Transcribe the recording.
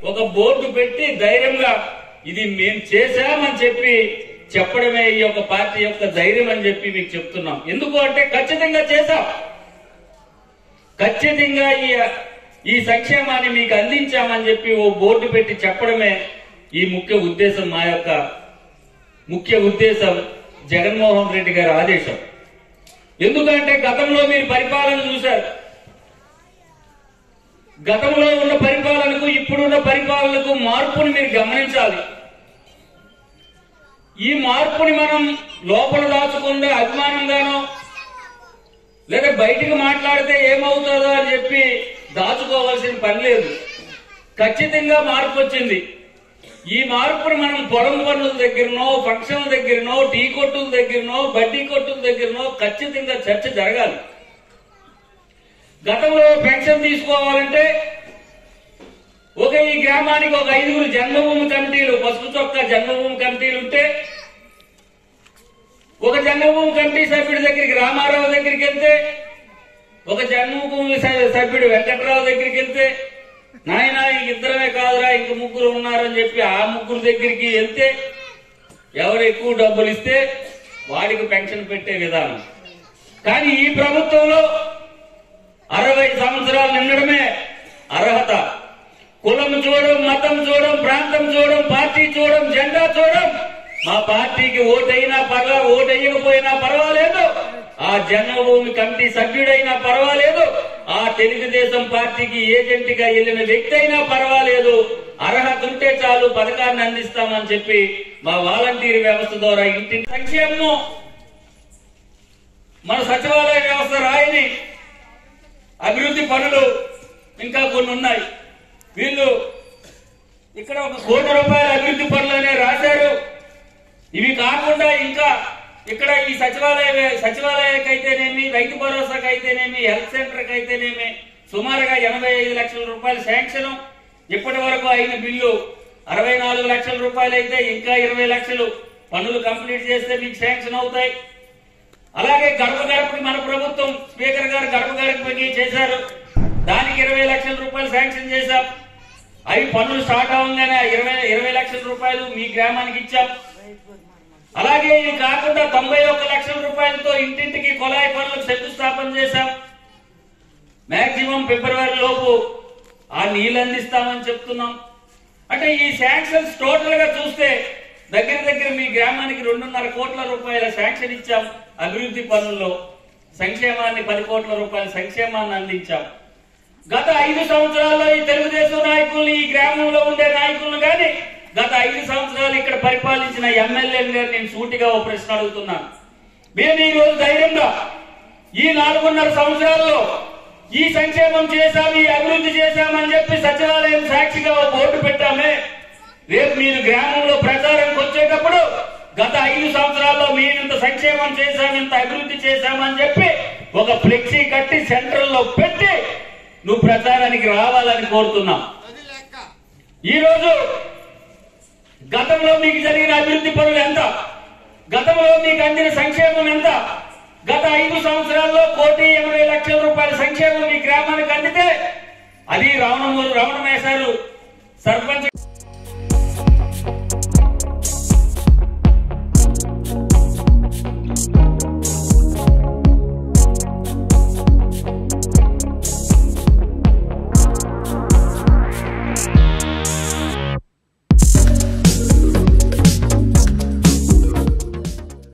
ఒక బోర్డు పెట్టి ధైర్యంగా ఇది మేము చేశామని చెప్పి చెప్పడమే ఈ యొక్క పార్టీ యొక్క ధైర్యం అని చెప్పి మీకు చెప్తున్నాం ఎందుకు అంటే ఖచ్చితంగా చేశాం ఖచ్చితంగా ఈ ఈ సంక్షేమాన్ని మీకు అందించామని చెప్పి ఓ బోర్డు పెట్టి చెప్పడమే ఈ ముఖ్య ఉద్దేశం మా యొక్క ముఖ్య ఉద్దేశం జగన్మోహన్ రెడ్డి గారి ఆదేశం ఎందుకంటే గతంలో మీరు పరిపాలన చూశారు గతంలో ఉన్న పరిపాలనకు ఇప్పుడున్న పరిపాలనకు మార్పుని మీరు గమనించాలి ఈ మార్పుని మనం లోపల దాచకుండా అభిమానంగానో లేదా బయటికి మాట్లాడితే ఏమవుతుందో అని చెప్పి దాచుకోవాల్సిన పని లేదు ఖచ్చితంగా మార్పు వచ్చింది ఈ మార్పుని మనం పొలం పనుల దగ్గరనో ఫంక్షన్ల దగ్గరనో టీ కొట్టుల దగ్గరనో బడ్డీ కొట్టుల దగ్గరనో ఖచ్చితంగా చర్చ జరగాలి గతంలో పెన్షన్ తీసుకోవాలంటే ఒక ఈ గ్రామానికి ఒక ఐదుగురు జన్మభూమి కమిటీలు పసుపు చొక్క జన్మభూమి కమిటీలు ఉంటే ఒక జన్మభూమి కమిటీ సభ్యుడి దగ్గరికి రామారావు దగ్గరికి వెళ్తే ఒక జన్మభూమి స- సభ్యుడు వెంకట్రావు దగ్గరికి వెళ్తే నాయన ఇద్దరమే కాదురా ఇంక ముగ్గురు ఉన్నారని చెప్పి ఆ ముగ్గురు దగ్గరికి వెళ్తే ఎవరు ఎక్కువ డబ్బులు ఇస్తే వాడికి పెన్షన్ పెట్టే విధానం కానీ ఈ ప్రభుత్వంలో అరవై సంవత్సరాలు నిండడమే అర్హత కులం చూడడం మతం చూడడం ప్రాంతం చూడడం పార్టీ చూడడం జెండా చూడడం మా పార్టీకి ఓటైనా పర్వా ఓటేయకపోయినా పర్వాలేదు ఆ జన్మభూమి కమిటీ సభ్యుడైనా పర్వాలేదు ఆ తెలుగుదేశం పార్టీకి ఏజెంట్ గా వెళ్ళిన వ్యక్తి అయినా పర్వాలేదు అర్హత ఉంటే చాలు పథకాన్ని అందిస్తామని చెప్పి మా వాలంటీర్ వ్యవస్థ ద్వారా ఇంటి సంక్షేమం మన సచివాలయ వ్యవస్థ రాయని అభివృద్ధి పనులు ఇంకా కొన్ని ఉన్నాయి వీళ్ళు ఇక్కడ ఒక కోటి రూపాయల అభివృద్ధి పనులు అనే రాశారు ఇవి కాకుండా ఇంకా ఇక్కడ ఈ సచివాలయ సచివాలయకైతేనేమి రైతు భరోసాకైతేనేమి హెల్త్ సెంటర్ అయితేనేమి సుమారుగా ఎనభై ఐదు లక్షల రూపాయల శాంక్షన్ ఇప్పటి వరకు అయిన బిల్లు అరవై నాలుగు లక్షల రూపాయలు అయితే ఇంకా ఇరవై లక్షలు పనులు కంప్లీట్ చేస్తే మీకు శాంక్షన్ అవుతాయి అలాగే గడప గడపకి మన ప్రభుత్వం స్పీకర్ గారు గడప గడపకి చేశారు దానికి ఇరవై లక్షల రూపాయలు శాంక్షన్ చేశాం అవి పనులు స్టార్ట్ అవ్వగానే ఇరవై ఇరవై లక్షల రూపాయలు మీ గ్రామానికి ఇచ్చాం అలాగే ఇది కాకుండా తొంభై ఒక్క లక్షల రూపాయలతో ఇంటింటికి కొలాయి పనులకు శంకుస్థాపన చేశాం మాక్సిమం ఫిబ్రవరి లోపు ఆ నీళ్ళు అందిస్తామని చెప్తున్నాం అంటే ఈ శాంక్షన్స్ టోటల్ గా చూస్తే దగ్గర దగ్గర మీ గ్రామానికి రెండున్నర కోట్ల రూపాయల శాంక్షన్ ఇచ్చాం అభివృద్ధి పనుల్లో సంక్షేమాన్ని పది కోట్ల రూపాయల సంక్షేమాన్ని అందించాం గత ఐదు సంవత్సరాల్లో ఈ తెలుగుదేశం నాయకుల్ని ఈ గ్రామంలో ఉండే నాయకులను కానీ గత ఐదు సంవత్సరాలు ఇక్కడ పరిపాలించిన ఎమ్మెల్యేలు గారు నేను సూటిగా ఒక ప్రశ్న అడుగుతున్నాను మేము ఈ రోజు ధైర్యంగా ఈ నాలుగున్నర సంవత్సరాల్లో ఈ సంక్షేమం చేశాం ఈ అభివృద్ధి చేశామని చెప్పి సచివాలయం సాక్షిగా ఒక బోర్డు పెట్టామే రేపు మీరు గ్రామంలో ప్రచారంకి వచ్చేటప్పుడు గత ఐదు సంవత్సరాల్లో మేము ఇంత సంక్షేమం చేశాం ఇంత అభివృద్ధి చేశామని చెప్పి ఒక ఫ్లెక్సీ కట్టి సెంట్రల్ లో పెట్టి నువ్వు ప్రచారానికి రావాలని కోరుతున్నాం అది లెక్క ఈ రోజు గతంలో మీకు జరిగిన అభివృద్ధి పనులు ఎంత గతంలో మీకు అందిన సంక్షేమం ఎంత గత ఐదు సంవత్సరాల్లో కోటి ఎనభై లక్షల రూపాయల సంక్షేమం మీ గ్రామానికి అందితే అది రావణమూరు రావణ మేషాలు సర్పంచ్